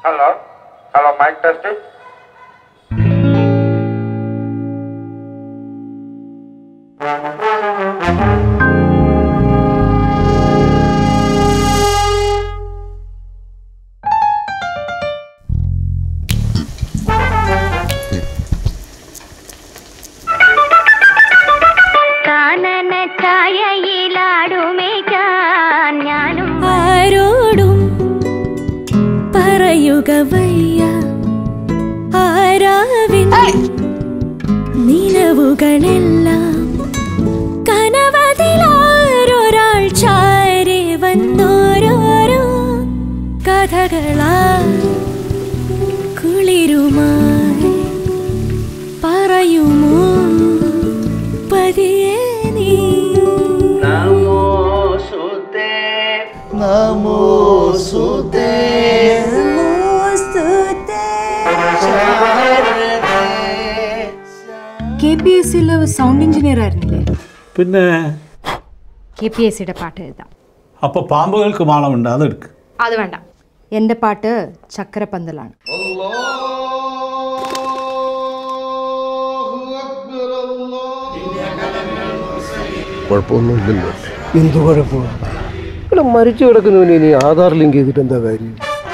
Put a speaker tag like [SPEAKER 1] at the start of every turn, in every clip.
[SPEAKER 1] Hello hello mic testing
[SPEAKER 2] കാനന ഛായയിലാടുമേക്കാൻ ഞാനും
[SPEAKER 3] ആരോടും പറയുക വയ്യ ആരാവിൻ നിലവുകളെല്ലാം കനവതിലാരൊരാൾ ചാരി വന്നോരോരോ കഥകളാ കുളിരുമായി പറയുമോ പതിയെ നീ
[SPEAKER 4] കെ പി എസ് സിയിൽ സൗണ്ട് എഞ്ചിനീയർ ആയിരുന്നില്ലേ
[SPEAKER 5] പിന്നെ
[SPEAKER 4] കെ പി എസ് സിയുടെ പാട്ട് എഴുതാം
[SPEAKER 5] അപ്പോൾ പാമ്പുകൾക്ക് മാളമുണ്ട് അതെടുക്ക്
[SPEAKER 4] അത് വേണ്ട എൻ്റെ പാട്ട് ചക്രപ്പന്തലാണ്
[SPEAKER 6] കുഴപ്പമൊന്നുമില്ലല്ലോ എന്തു കുഴപ്പമാണ് ഇവിടെ മരിച്ചു കിടക്കുന്നവന് ഇനി ആധാർ ലിങ്ക് ചെയ്തിട്ട് എന്താ കാര്യം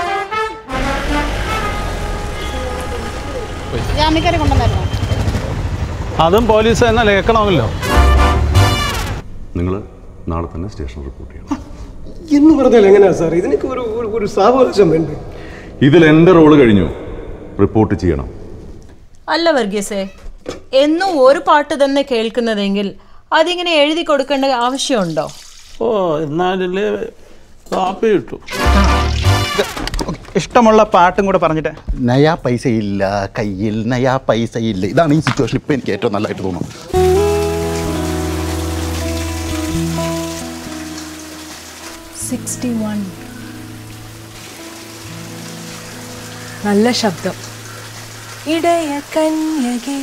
[SPEAKER 5] അതും പോലീസ് തന്നെ കേൾക്കണമല്ലോ
[SPEAKER 7] നിങ്ങൾ നാളെ തന്നെ സ്റ്റേഷൻ റിപ്പോർട്ട് ചെയ്യണം
[SPEAKER 6] എന്ന് പറഞ്ഞാൽ എങ്ങനെയാ സാർ ഇതിനൊക്കെ ഒരു ഒരു- ഒരു സാവകാശം വേണ്ടേ
[SPEAKER 7] ഇതിൽ എൻ്റെ റോള് കഴിഞ്ഞു റിപ്പോർട്ട് ചെയ്യണം
[SPEAKER 8] അല്ല വർഗീസേ എന്നും ഒരു പാട്ട് തന്നെ കേൾക്കുന്നതെങ്കിൽ അതിങ്ങനെ എഴുതി കൊടുക്കേണ്ട ആവശ്യമുണ്ടോ
[SPEAKER 5] ഓ എന്നാലല്ലേ കാപ്പി കിട്ടൂ
[SPEAKER 9] ഇഷ്ടമുള്ള പാട്ടും കൂടെ പറഞ്ഞിട്ട്
[SPEAKER 10] നയാ പൈസ ഇല്ല കയ്യിൽ നയാ പൈസ ഇല്ല ഇതാണ് ഈ സിറ്റുവേഷൻ ഇപ്പം എനിക്ക് ഏറ്റവും നല്ലതായിട്ട് തോന്നുന്നത്
[SPEAKER 4] സിക്സ്റ്റി വൺ നല്ല ശബ്ദം ഇടയ കന്യകേ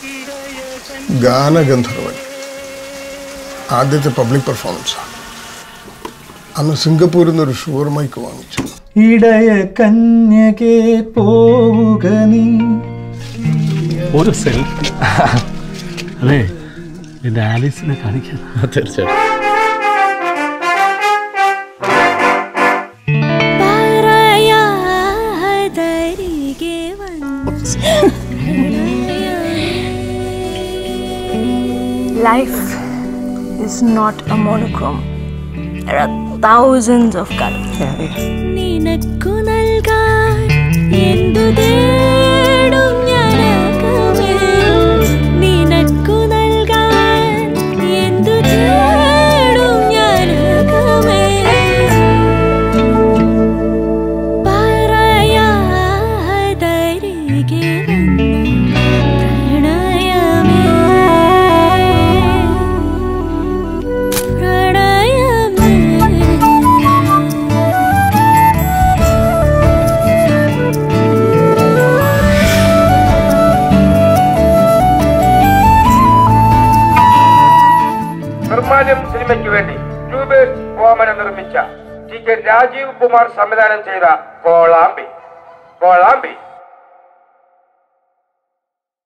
[SPEAKER 11] ഗാനഗന്ധർവൻ ആദ്യത്തെ പബ്ലിക് പെർഫോമൻസാണ് അന്ന് സിംഗപ്പൂരിൽ നിന്ന് ഒരു ഷുവർ മൈക്ക് വാങ്ങിച്ചു
[SPEAKER 5] ഇടയ കന്യകെ പോവുക നീ ഒരു സെൽഫി അതെ എൻ്റെ ആലീസിനെ കാണിക്കാൻ തീർച്ചയായിട്ടും
[SPEAKER 3] പറയാതരികെ
[SPEAKER 2] Life is not a monochrome. There are thousands of colors.
[SPEAKER 3] നിനക്കു നൽകാൻ എന്തു തേടും ഞാനാകമേ നിനക്കു നൽകാൻ എന്തു തേടും ഞാനാകമേ പറയാതരികെ വന്നു പ്രണയമേ
[SPEAKER 1] നിർമ്മാല്യം സിനിമയ്ക്ക് വേണ്ടി ട്യൂബേഴ്സ് ഓമന നിർമ്മിച്ച ടി കെ രാജീവ് കുമാർ സംവിധാനം ചെയ്ത കോളാമ്പി കോളാമ്പി